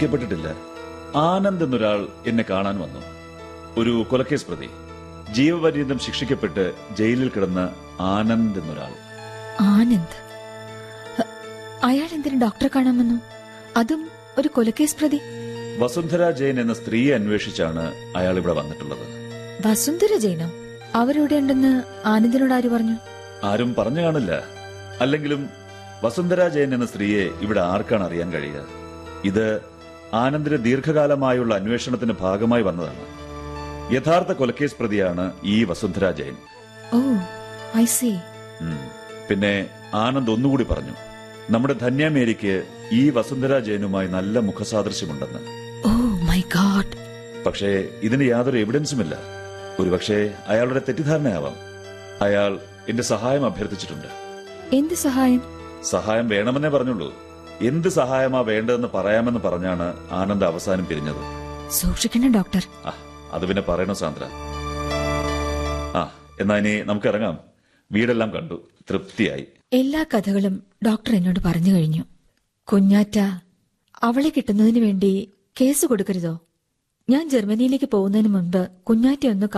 പിടിക്കപ്പെട്ടിട്ടില്ല ആനന്ദ് എന്നൊരാൾ എന്നെ കാണാൻ വന്നു ഒരു കൊലക്കേസ് പ്രതി ജീവപര്യന്തം ശിക്ഷിക്കപ്പെട്ട് ജയിലിൽ കിടന്ന ആനന്ദ് എന്നൊരാൾ ആനന്ദ് അ- അയാൾ എന്തിനു ഡോക്ടറെ കാണാൻ വന്നു അതും ഒരു കൊലക്കേസ് പ്രതി വസുന്ധര ജയൻ എന്ന സ്ത്രീയെ അന്വേഷിച്ചാണ് അയാൾ ഇവിടെ വന്നിട്ടുള്ളത് വസുന്ധര ജൈനോ അവരെവിടെ ഉണ്ടെന്ന് ആനന്ദിനോട് ആര് പറഞ്ഞു ആരും പറഞ്ഞു കാണില്ല അല്ലെങ്കിലും വസുന്ധര ജയൻ എന്ന സ്ത്രീയെ ഇവിടെ ആർക്കാണ് അറിയാൻ കഴിയുക ഇത് ആനന്ദിന്റെ ദീർഘകാലമായുള്ള അന്വേഷണത്തിന്റെ ഭാഗമായി വന്നതാണ് യഥാർത്ഥ കൊലക്കേസ് പ്രതിയാണ് ഈ Vasundhara Jayan O I C ഉം. പിന്നെ ആനന്ദ് ഒന്നുകൂടി പറഞ്ഞു നമ്മുടെ ധന്യമേരിക്ക് ഈ വസുന്ധര ജയനുമായി നല്ല മുഖസാദൃശ്യമുണ്ടെന്ന് ഓ മൈ ഗാഡ് പക്ഷേ ഇതിന് യാതൊരു എവിഡൻസുമില്ല ഒരുപക്ഷെ അയാളുടെ തെറ്റിദ്ധാരണയാവാം അയാൾ എന്റെ സഹായം അഭ്യർത്ഥിച്ചിട്ടുണ്ട് എന്ത് സഹായം സഹായം വേണമെന്നേ പറഞ്ഞുള്ളൂ എന്ത് സഹായമാ വേണ്ടതെന്ന് പറയാമെന്ന് പറഞ്ഞാണ് ആനന്ദ് അവസാനം പിരിഞ്ഞത് സൂക്ഷിക്കണം ഡോക്ടർ ആ അത് പിന്നെ പറയണോ സാന്ദ്ര ആ എന്നാ ഇനി നമുക്ക് ഇറങ്ങാം വീടെല്ലാം കണ്ടു തൃപ്തിയായി എല്ലാ കഥകളും ഡോക്ടർ എന്നോട് പറഞ്ഞു കഴിഞ്ഞു കുഞ്ഞാറ്റ അവളെ കിട്ടുന്നതിന് വേണ്ടി കേസ് കൊടുക്കരുതോ ഞാൻ ജർമ്മനിയിലേക്ക് പോകുന്നതിന് മുൻപ് കുഞ്ഞാറ്റ ഒന്ന്